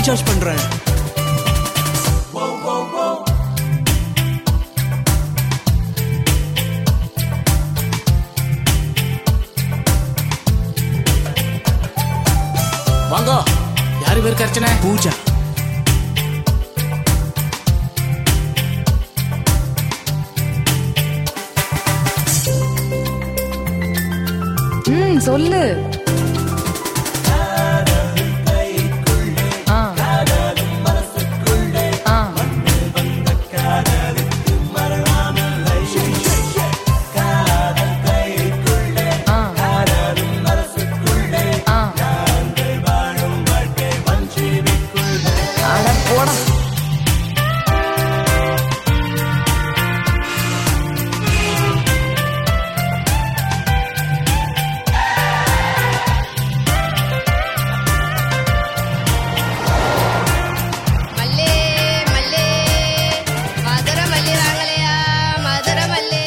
Recharge பண்றேன் வாங்க யாரு பேருக்கு அர்ச்சனை பூஜா ம் சொல்லு ஆ. ஆ. ஆ. ஆ. அட போடா மல்லே மல்லே மதுர மல்லி வாங்கலையா மதுர மல்லே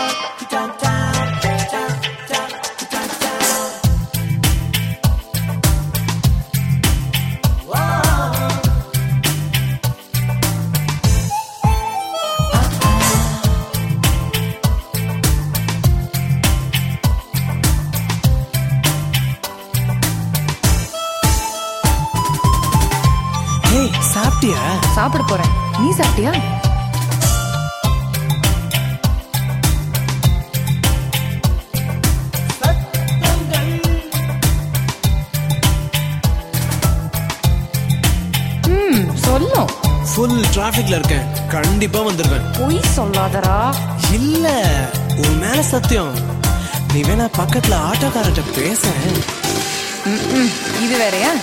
ஹே சாப்பிட்டியா சாப்பிட போறேன் நீ சாப்பிட்டியா ம் சொல்லும் ஃபுல் டிராஃபிக்ல இருக்கேன் கண்டிப்பா வந்துருவேன் பொய் சொல்லாதடா இல்ல உன் மேல சத்தியம் நீ வேணா பக்கத்துல ஆட்டோக்காரர்கிட்ட பேச ம், ம். இது வேறயா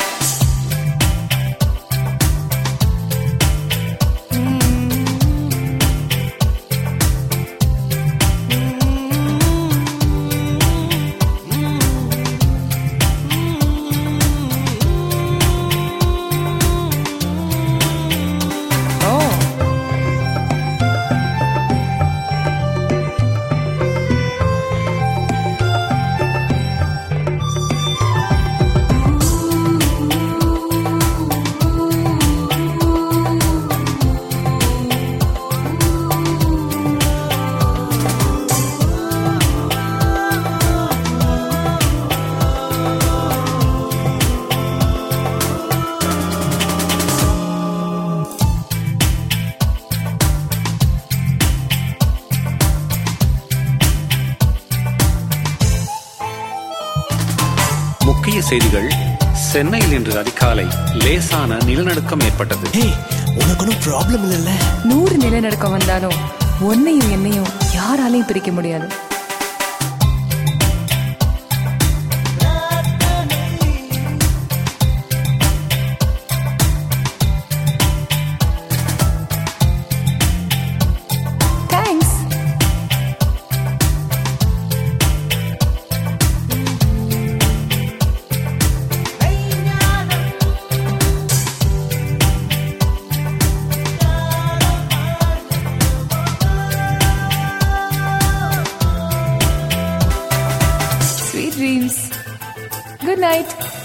ஓ முக்கிய செய்திகள் சென்னையில் இன்று அதிகாலை லேசான நிலநடுக்கம் ஏற்பட்டது ஹே உனக்கு ஒன்றும் ப்ராப்ளம் இல்லைல்ல நூறு நிலநடுக்கம் வந்தாலும் உன்னையும் என்னையும் யாராலையும் பிரிக்க முடியாது thanks Sweet dreams. Good night.